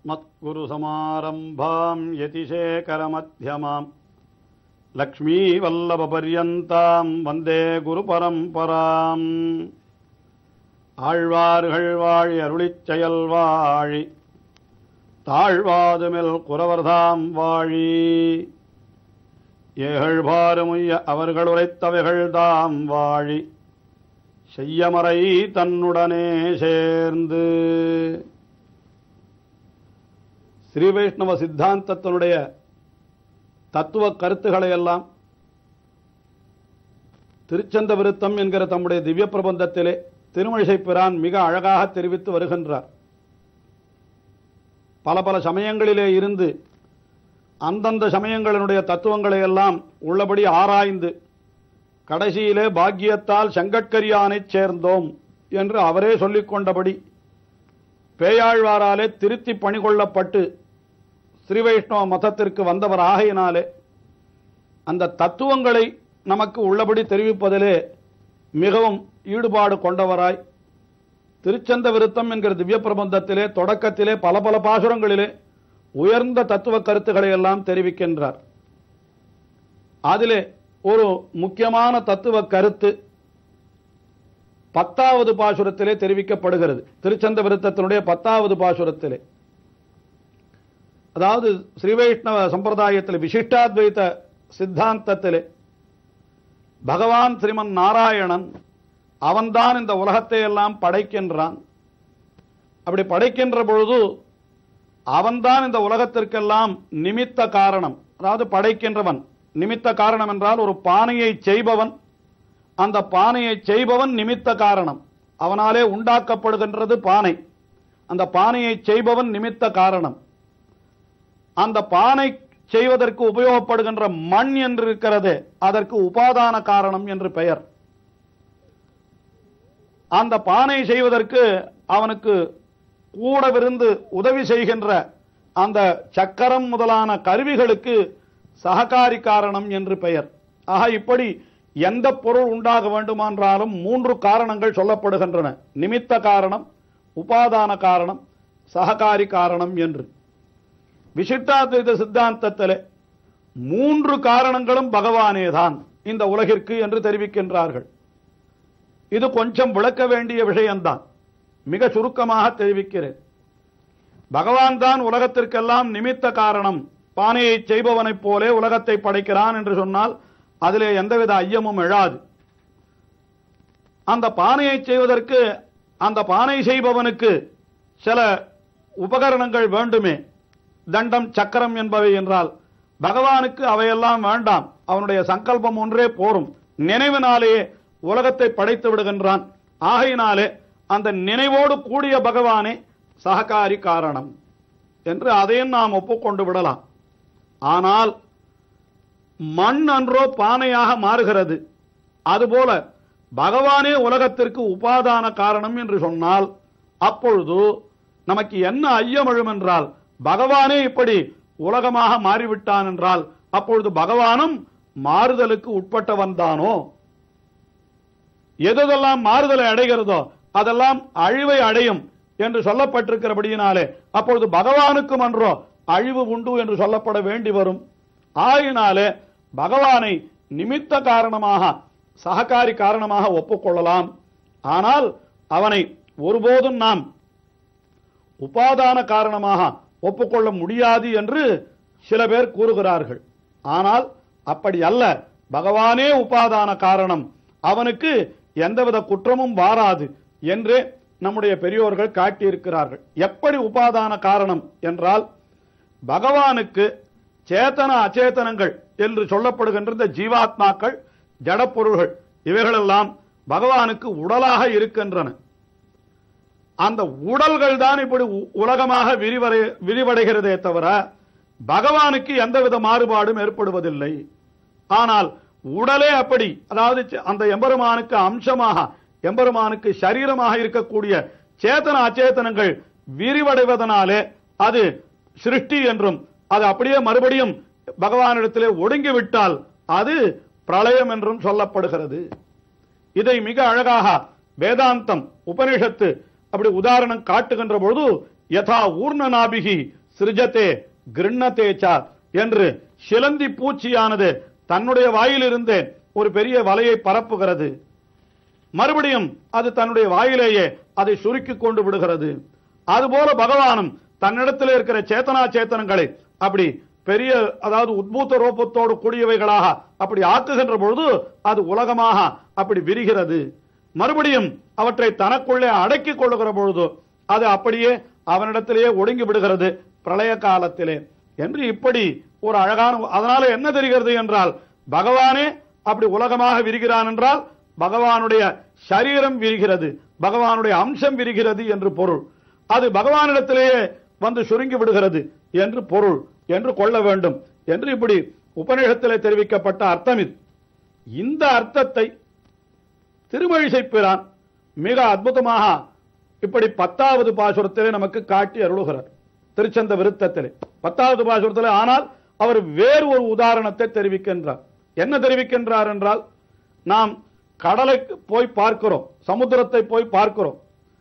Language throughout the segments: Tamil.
अस्मत्गुरुसमारम्भाम् यतिशेखरमध्यमाम् லக்ஷ்மீவல்லபபர்யந்தாம் வந்தே குரு பரம்பராம் ஆழ்வார்கள் வாழி அருளிச் செயல் வாழி தாழ்வாதுமில் குறவர்தாம் வாழி ஏகழ்பாருமுய்ய அவர்கள் உரைத்தவைகள் தாம் வாழி செய்யமறை தன்னுடனே சேர்ந்து ஸ்ரீ வைஷ்ணவ சித்தாந்தத்தினுடைய தத்துவ கருத்துக்களை எல்லாம் திருச்சந்த விருத்தம் என்கிற தம்முடைய திவ்ய பிரபந்தத்திலே திருமழிசை பிரான் மிக அழகாக தெரிவித்து வருகின்றார் பல பல சமயங்களிலே இருந்து அந்தந்த சமயங்களினுடைய தத்துவங்களை எல்லாம் உள்ளபடி ஆராய்ந்து கடைசியிலே பாக்கியத்தால் செங்கட்கரியானைச் சேர்ந்தோம் என்று அவரே சொல்லிக் கொண்டபடி பேயாழ்வாராலே திருத்தி பணிகொள்ளப்பட்டு ஸ்ரீ வைஷ்ணவ மதத்திற்கு வந்தவர் ஆகையினாலே அந்த தத்துவங்களை நமக்கு உள்ளபடி தெரிவிப்பதிலே மிகவும் ஈடுபாடு கொண்டவராய் திருச்சந்த விருத்தம் என்கிற திவ்ய பிரபந்தத்திலே தொடக்கத்திலே பல பல பாசுரங்களிலே உயர்ந்த தத்துவ கருத்துக்களை எல்லாம் தெரிவிக்கின்றார் அதிலே ஒரு முக்கியமான தத்துவ கருத்து பத்தாவது பாசுரத்திலே தெரிவிக்கப்படுகிறது திருச்சந்த விருத்தத்தினுடைய பத்தாவது பாசுரத்திலே அதாவது ஸ்ரீ வைஷ்ணவ சம்பிரதாயத்தில் விசிஷ்டாத்வைத சித்தாந்தத்திலே பகவான் ஸ்ரீமன் நாராயணன் அவன்தான் இந்த உலகத்தை எல்லாம் படைக்கின்றான் அப்படி படைக்கின்ற பொழுது அவன்தான் இந்த உலகத்திற்கெல்லாம் நிமித்த காரணம் அதாவது படைக்கின்றவன் நிமித்த காரணம் என்றால் ஒரு பானையை செய்பவன் அந்த பானையை செய்பவன் நிமித்த காரணம் அவனாலே உண்டாக்கப்படுகின்றது பானை அந்த பானையை செய்பவன் நிமித்த காரணம் அந்த பானை செய்வதற்கு உபயோகப்படுகின்ற மண் என்று இருக்கிறது அதற்கு உபாதான காரணம் என்று பெயர் அந்த பானை செய்வதற்கு அவனுக்கு கூடவிருந்து உதவி செய்கின்ற அந்த சக்கரம் முதலான கருவிகளுக்கு சககாரி காரணம் என்று பெயர் ஆக இப்படி எந்த பொருள் உண்டாக வேண்டுமென்றாலும் மூன்று காரணங்கள் சொல்லப்படுகின்றன நிமித்த காரணம் உபாதான காரணம் சககாரி காரணம் என்று விசிஷ்டாத்வைத சித்தாந்தத்திலே மூன்று காரணங்களும் பகவானேதான் இந்த உலகிற்கு என்று தெரிவிக்கின்றார்கள் இது கொஞ்சம் விளக்க வேண்டிய விஷயம்தான் மிக சுருக்கமாக தெரிவிக்கிறேன் பகவான் தான் உலகத்திற்கெல்லாம் நிமித்த காரணம் பானையை செய்பவனைப் போலே உலகத்தை படைக்கிறான் என்று சொன்னால் அதிலே எந்தவித ஐயமும் எழாது அந்த பானையை செய்வதற்கு அந்த பானை செய்பவனுக்கு சில உபகரணங்கள் வேண்டுமே தண்டம் சக்கரம் என்பவை என்றால் பகவானுக்கு அவையெல்லாம் வேண்டாம் அவனுடைய சங்கல்பம் ஒன்றே போரும் நினைவினாலேயே உலகத்தை படைத்து விடுகின்றான் ஆகையினாலே அந்த நினைவோடு கூடிய பகவானே சககாரி காரணம் என்று அதையும் நாம் ஒப்புக்கொண்டு விடலாம் ஆனால் மண் அன்றோ பானையாக மாறுகிறது அதுபோல பகவானே உலகத்திற்கு உபாதான காரணம் என்று சொன்னால் அப்பொழுது நமக்கு என்ன ஐயம் எழும் என்றால் பகவானே இப்படி உலகமாக மாறிவிட்டான் என்றால் அப்பொழுது பகவானும் மாறுதலுக்கு உட்பட்டவன் தானோ எதெல்லாம் மாறுதலை அடைகிறதோ அதெல்லாம் அழிவை அடையும் என்று சொல்லப்பட்டிருக்கிறபடியினாலே அப்பொழுது பகவானுக்கும் அன்றோ அழிவு உண்டு என்று சொல்லப்பட வேண்டி வரும் ஆயினாலே பகவானை நிமித்த காரணமாக சககாரி காரணமாக ஒப்புக்கொள்ளலாம் ஆனால் அவனை ஒருபோதும் நாம் உபாதான காரணமாக ஒப்புக்கொள்ள முடியாது என்று சில பேர் கூறுகிறார்கள் ஆனால் அப்படி அல்ல பகவானே உபாதான காரணம் அவனுக்கு எந்தவித குற்றமும் வாராது என்று நம்முடைய பெரியோர்கள் காட்டியிருக்கிறார்கள் எப்படி உபாதான காரணம் என்றால் பகவானுக்கு சேத்தன அச்சேதனங்கள் என்று சொல்லப்படுகின்ற இந்த ஜீவாத்மாக்கள் ஜடப்பொருள்கள் இவைகளெல்லாம் பகவானுக்கு உடலாக இருக்கின்றன அந்த உடல்கள் தான் இப்படி உ- உலகமாக விரிவடை விரிவடைகிறதே தவிர பகவானுக்கு எந்தவித மாறுபாடும் ஏற்படுவதில்லை ஆனால் உடலே அப்படி அதாவது ச- அந்த எம்பெருமானுக்கு அம்சமாக எம்பெருமானுக்கு சரீரமாக இருக்கக்கூடிய சேத்தன அச்சேதனங்கள் விரிவடைவதனாலே அது சிருஷ்டி என்றும் அது அப்படியே மறுபடியும் பகவானிடத்திலே ஒடுங்கி விட்டால் அது பிரளயம் என்றும் சொல்லப்படுகிறது இதை மிக அழகாக வேதாந்தம் உபனிஷத்து அப்படி உதாரணம் காட்டுகின்ற பொழுது யதா ஊர்ணநாபிகி சிருஜத்தே கிருண்ணத்தே ச என்று சிலந்தி பூச்சியானது தன்னுடைய வாயிலிருந்தே ஒரு பெரிய வலையை பரப்புகிறது மறுபடியும் அது தன்னுடைய வாயிலேயே அதை சுருக்கிக் கொண்டு விடுகிறது அதுபோல பகவானும் தன்னிடத்தில் இருக்கிற சேத்தனா சேத்தனங்களை அப்படி பெரிய அதாவது உத்பூத்த ரூபத்தோடு கூடியவைகளாக அப்படி ஆக்குகின்ற பொழுது அது உலகமாக அப்படி விரிகிறது மறுபடியும் அவற்றை தனக்குள்ளே அடக்கிக் கொள்ளுகிற பொழுது அது அப்படியே அவனிடத்திலேயே ஒடுங்கி விடுகிறது பிரளய காலத்திலே என்று இப்படி ஒரு அழகான அதனால என்ன தெரிகிறது என்றால் பகவானே அப்படி உலகமாக விரிகிறான் என்றால் பகவானுடைய சரீரம் விரிகிறது பகவானுடைய அம்சம் விரிகிறது என்று பொருள் அது பகவானிடத்திலேயே வந்து சுருங்கி விடுகிறது என்று பொருள் என்று கொள்ள வேண்டும் என்று இப்படி உபநிஷத்திலே தெரிவிக்கப்பட்ட அர்த்தம் இது இந்த அர்த்தத்தை திருமழிசை பிரான் மிக அற்புதமாக இப்படி பத்தாவது பாசுரத்திலே நமக்கு காட்டி அருளுகிறார் திருச்சந்த விருத்தத்திலே பத்தாவது பாசுரத்திலே ஆனால் அவர் வேறு ஒரு உதாரணத்தை தெரிவிக்கின்றார் என்ன தெரிவிக்கின்றார் என்றால் நாம் கடலைக்கு போய் பார்க்கிறோம் சமுத்திரத்தை போய் பார்க்கிறோம்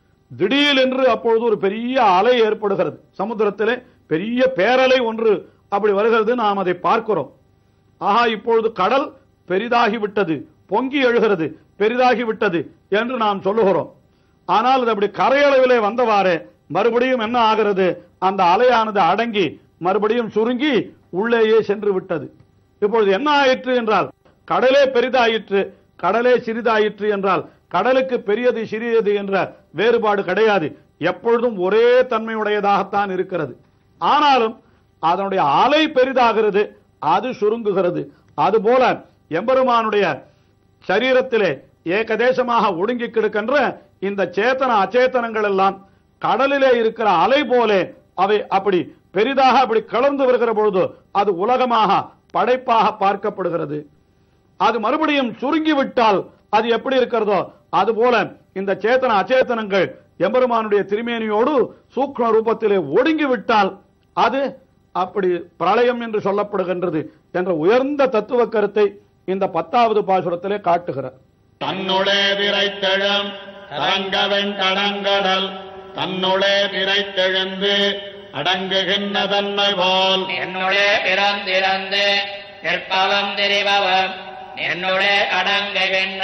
திடீர் என்று அப்பொழுது ஒரு பெரிய அலை ஏற்படுகிறது சமுத்திரத்திலே பெரிய பேரலை ஒன்று அப்படி வருகிறது நாம் அதை பார்க்கிறோம் ஆஹா இப்பொழுது கடல் பெரிதாகி விட்டது பொங்கி எழுகிறது பெரிதாகி விட்டது என்று நாம் சொல்லுகிறோம் ஆனால் அது அப்படி கரையளவிலே வந்தவாறே மறுபடியும் என்ன ஆகிறது அந்த அலையானது அடங்கி மறுபடியும் சுருங்கி உள்ளேயே சென்று விட்டது இப்பொழுது என்ன ஆயிற்று என்றால் கடலே பெரிதாயிற்று கடலே சிறிதாயிற்று என்றால் கடலுக்கு பெரியது சிறியது என்ற வேறுபாடு கிடையாது எப்பொழுதும் ஒரே தன்மையுடையதாகத்தான் இருக்கிறது ஆனாலும் அதனுடைய அலை பெரிதாகிறது அது சுருங்குகிறது அதுபோல எம்பெருமானுடைய சரீரத்திலே ஏகதேசமாக ஒடுங்கி கிடக்கின்ற இந்த சேத்தன அச்சேதனங்கள் எல்லாம் கடலிலே இருக்கிற அலை போலே அவை அப்படி பெரிதாக அப்படி கலந்து வருகிற பொழுது அது உலகமாக படைப்பாக பார்க்கப்படுகிறது அது மறுபடியும் சுருங்கி விட்டால் அது எப்படி இருக்கிறதோ அதுபோல இந்த சேத்தன அச்சேதனங்கள் எம்பெருமானுடைய திருமேனியோடு சூக்ம ரூபத்திலே ஒடுங்கி விட்டால் அது அப்படி பிரளயம் என்று சொல்லப்படுகின்றது என்ற உயர்ந்த தத்துவ கருத்தை இந்த பத்தாவது பாசுரத்திலே காட்டுகிறார் தன்னுளே விரைத்தெழும் தரங்கவெண் தடங்கடல் தன்னுளே விரைத்தெழுந்து அடங்குகின்ற தன்மை போல் என்னுளே பிறந்திறந்து நிற்பவம் திரிபவம் என்னுளே அடங்குகின்ற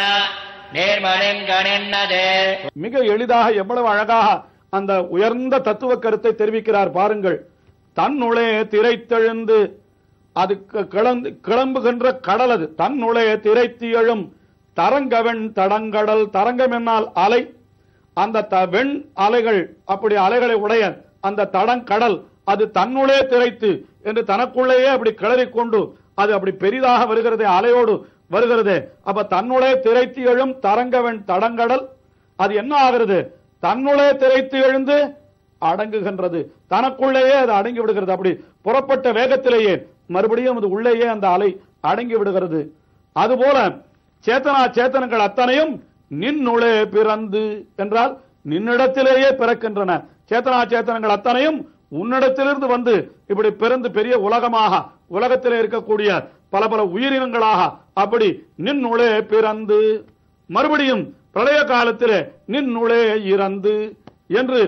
நேர்மலிங்கனென்னதே மிக எளிதாக எவ்வளவு அழகாக அந்த உயர்ந்த தத்துவ கருத்தை தெரிவிக்கிறார் பாருங்கள் தன்னுளே திரைத்தெழுந்து அது க- கிளந்து கிளம்புகின்ற கடல் அது தன்னுளே திரைத்து எழும் தரங்கவெண் தடங்கடல் தரங்கம் என்னால் அலை அந்த த- வெண் அலைகள் அப்படி அலைகளை உடைய அந்த தடங்கடல் அது தன்னுளே திரைத்து என்று தனக்குள்ளேயே அப்படி கிளறிக்கொண்டு அது அப்படி பெரிதாக வருகிறதே அலையோடு வருகிறதே அப்ப தன்னுளே திரைத்து எழும் தரங்கவெண் தடங்கடல் அது என்ன ஆகிறது தன்னுளே திரைத்து எழுந்து அடங்குகின்றது தனக்குள்ளேயே அது அடங்கி விடுகிறது அப்படி புறப்பட்ட வேகத்திலேயே மறுபடியும் அது உள்ளேயே அந்த அலை அடங்கி விடுகிறது அதுபோல சேத்தனா சேத்தனங்கள் அத்தனையும் நின்னுளே பிறந்து என்றால் நின்னிடத்திலேயே பிறக்கின்றன சேத்தனா சேத்தனங்கள் அத்தனையும் உன்னிடத்திலிருந்து வந்து இப்படி பிறந்து பெரிய உலகமாக உலகத்திலே இருக்கக்கூடிய பல பல உயிரினங்களாக அப்படி நின்னுளே பிறந்து மறுபடியும் பிரளய காலத்திலே நின்னுளே இறந்து என்று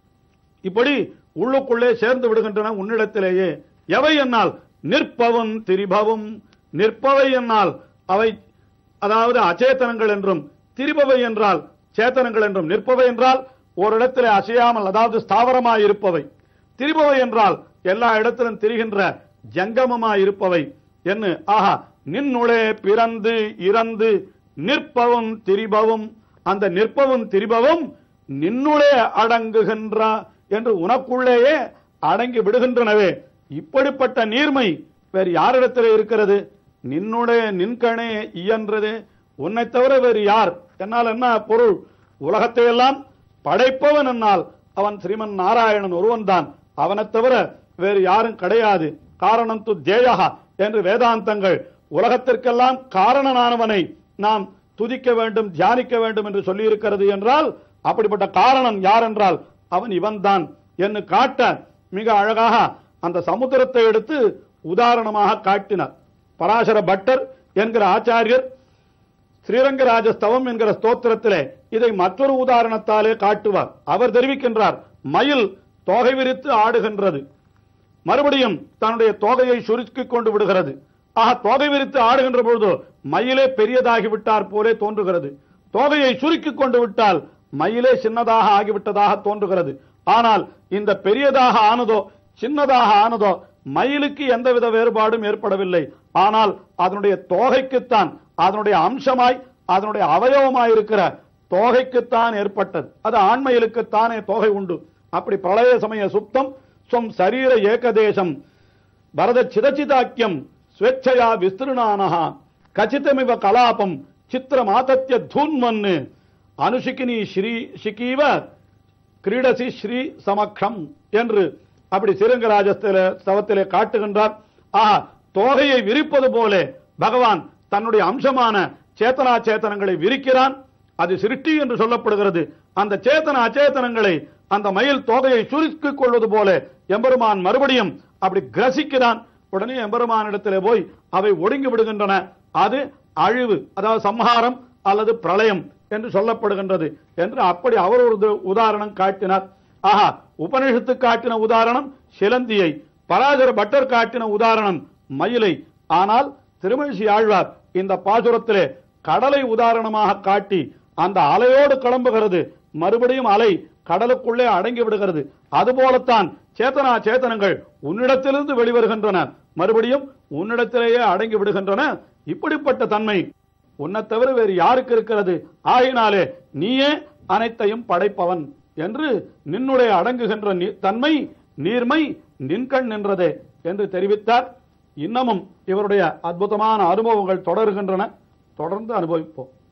இப்படி உள்ளுக்குள்ளே சேர்ந்து விடுகின்றன உன்னிடத்திலேயே எவை என்னால் நிற்பவும் திரிபவும் நிற்பவை என்னால் அவை அதாவது அச்சேதனங்கள் என்றும் திரிபவை என்றால் சேத்தனங்கள் என்றும் நிற்பவை என்றால் ஒரு இடத்திலே அசையாமல் அதாவது ஸ்தாவரமாய் இருப்பவை திரிபவை என்றால் எல்லா இடத்திலும் திரிகின்ற ஜங்கமமாய் இருப்பவை என்ன ஆஹா நின்னுளே பிறந்து இறந்து நிற்பவும் திரிபவும் அந்த நிற்பவும் திரிபவும் நின்னுளே அடங்குகின்ற என்று உனக்குள்ளேயே அடங்கி விடுகின்றனவே இப்படிப்பட்ட நீர்மை வேறு யாரிடத்தில் இருக்கிறது நின்னுடைய நின்கணே இயன்றது உன்னை தவிர வேறு யார் என்னால் என்ன பொருள் உலகத்தை எல்லாம் படைப்பவன் என்னால் அவன் ஸ்ரீமன் நாராயணன் ஒருவன்தான் அவனைத் தவிர வேறு யாரும் கிடையாது காரணம் து தேயகா என்று வேதாந்தங்கள் உலகத்திற்கெல்லாம் காரணனானவனை நாம் துதிக்க வேண்டும் தியானிக்க வேண்டும் என்று சொல்லியிருக்கிறது என்றால் அப்படிப்பட்ட காரணம் யார் என்றால் அவன் இவன்தான் என்று காட்ட மிக அழகாக அந்த சமுத்திரத்தை எடுத்து உதாரணமாக காட்டினார் பராசர பட்டர் என்கிற ஆச்சாரியர் ஸ்ரீரங்கராஜ ஸ்தவம் என்கிற ஸ்தோத்திரத்திலே இதை மற்றொரு உதாரணத்தாலே காட்டுவார் அவர் தெரிவிக்கின்றார் மயில் தோகை விரித்து ஆடுகின்றது மறுபடியும் தன்னுடைய தோகையை சுருக்கிக் கொண்டு விடுகிறது ஆக தோகை விரித்து ஆடுகின்ற பொழுது மயிலே பெரியதாகி விட்டார் போலே தோன்றுகிறது தோகையை சுருக்கிக் கொண்டு விட்டால் மயிலே சின்னதாக ஆகிவிட்டதாக தோன்றுகிறது ஆனால் இந்த பெரியதாக ஆனதோ சின்னதாக ஆனதோ மயிலுக்கு எந்தவித வேறுபாடும் ஏற்படவில்லை ஆனால் அதனுடைய தோகைக்குத்தான் அதனுடைய அம்சமாய் அதனுடைய அவயவமாய் இருக்கிற தோகைக்குத்தான் ஏற்பட்டது அது ஆண்மயிலுக்குத்தானே தோகை உண்டு அப்படி பிரளய சமய சுப்தம் ஸ்வம் சரீர ஏகதேசம் பரத சிதச்சிதாக்கியம் ஸ்வேச்சயா விஸ்திருணானஹா கச்சிதமிவ கலாபம் சித்திரமாதத்ய தூன்மன்னு அனுஷிக்கினி ஸ்ரீ சிகீவ கிரீடசி ஸ்ரீ சமக்ஷம் என்று அப்படி சிறுங்கராஜஸ்தில ஸ்தவத்திலே காட்டுகின்றார் ஆஹா தோகையை விரிப்பது போலே பகவான் தன்னுடைய அம்சமான சேத்தனா சேத்தனங்களை விரிக்கிறான் அது சிருஷ்டி என்று சொல்லப்படுகிறது அந்த சேத்தன அச்சேதனங்களை அந்த மயில் தோகையை சுருக்கிக் கொள்வது போல எம்பெருமான் மறுபடியும் அப்படி கிரசிக்கிறான் உடனே எம்பெருமானிடத்திலே போய் அவை ஒடுங்கி விடுகின்றன அது அழிவு அதாவது சம்ஹாரம் அல்லது பிரளயம் என்று சொல்லப்படுகின்றது என்று அப்படி அவர் ஒரு உத- உதாரணம் காட்டினார் ஆஹா உபனிஷத்து காட்டின உதாரணம் சிலந்தியை பராசர பட்டர் காட்டின உதாரணம் மயிலை ஆனால் திருமழிசி ஆழ்வார் இந்த பாசுரத்திலே கடலை உதாரணமாக காட்டி அந்த அலையோடு கிளம்புகிறது மறுபடியும் அலை கடலுக்குள்ளே அடங்கி விடுகிறது அதுபோலத்தான் சேத்தனா சேத்தனங்கள் உன்னிடத்திலிருந்து வெளிவருகின்றன மறுபடியும் உன்னிடத்திலேயே அடங்கி விடுகின்றன இப்படிப்பட்ட தன்மை உன்னை தவிர வேறு யாருக்கு இருக்கிறது ஆகினாலே நீயே அனைத்தையும் படைப்பவன் என்று நின்னுடைய அடங்குகின்ற நீ- தன்மை நீர்மை நின்கண் நின்றதே என்று தெரிவித்தார் இன்னமும் இவருடைய அற்புதமான அனுபவங்கள் தொடர்கின்றன தொடர்ந்து அனுபவிப்போம்